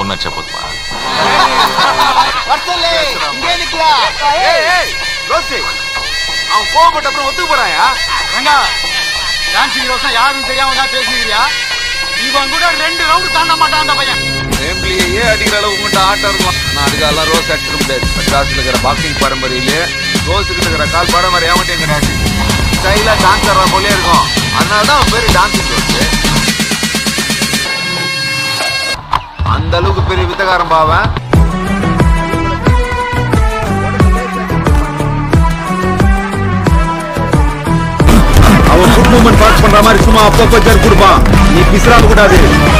room மேட்சா போதுமா வரசல்லே இங்கே நிக்கலாம் ஏய் ஏய் ரோசி அவன் கோவப்பட்ட அப்புறம் ஒத்துக்கு போறாயா ரங்கா டான்சிங் ரோசா யாரும் தெரியாம தான் பேசுறீங்க இவன் கூட ரெண்டு ரவுண்ட் தாண்ட மாட்டான் அந்த பையன் ஃபேமிலியே அடிக்கிற அளவு உங்கள்கிட்ட ஆட்டம் இருக்கலாம் ஆனா அதுக்கெல்லாம் ரோஸ் அடிச்சிட முடியாது மெட்ராஸ்ல இருக்கிற பாக்ஸிங் பரம்பரையிலே ரோஸுக்கு இருக்கிற கால் பரம்பரை ஏமாட்டேன் கிடையாது ஸ்டைலா டான்ஸ் ஆடுற போலே இருக்கும் அதனால தான் அவன் பேரு டான்சிங் ரோஸ் அந்த அளவுக்கு பெரிய வித்தகாரம் பாவன் அவன் ஃபுட் மூவ்மெண்ட் பாஸ் பண்ற மாதிரி சும்மா அப்பப்போ ஜர் கொடுப்பான் நீ பிசுறாம கூடாது